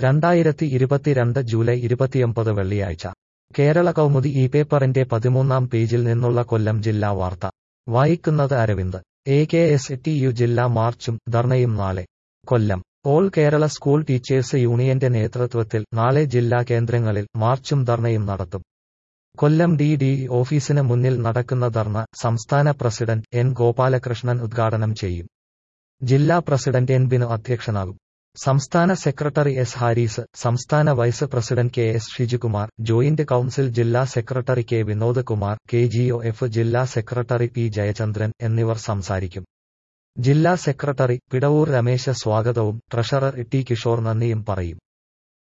രണ്ടായിരത്തി ഇരുപത്തിരണ്ട് ജൂലൈ ഇരുപത്തിയൊമ്പത് വെള്ളിയാഴ്ച കേരള കൗമുദി ഈ പേപ്പറിന്റെ പതിമൂന്നാം പേജിൽ നിന്നുള്ള കൊല്ലം ജില്ലാ വാർത്ത വായിക്കുന്നത് Aravind A K S T U ജില്ലാ മാർച്ചും ധർണയും നാളെ Kollam all Kerala school teachers യൂണിയന്റെ നേതൃത്വത്തിൽ നാളെ ജില്ലാ കേന്ദ്രങ്ങളിൽ മാർച്ചും ധർണയും നടത്തും കൊല്ലം ഡി ഡി ഓഫീസിന് മുന്നിൽ നടക്കുന്ന ധർണ സംസ്ഥാന പ്രസിഡന്റ് എൻ ഗോപാലകൃഷ്ണൻ ഉദ്ഘാടനം ചെയ്യും ജില്ലാ പ്രസിഡന്റ് എൻ ബിനു അധ്യക്ഷനാകും സംസ്ഥാന സെക്രട്ടറി എസ് ഹാരിസ് സംസ്ഥാന vice president K S Shijukumar joint council ജില്ലാ secretary K Vinod Kumar K G O F ജില്ലാ സെക്രട്ടറി പി ജയചന്ദ്രൻ എന്നിവർ സംസാരിക്കും ജില്ലാ സെക്രട്ടറി പിടവൂർ രമേശ സ്വാഗതവും ട്രഷറർ ടി കിഷോർ നന്ദിയും പറയും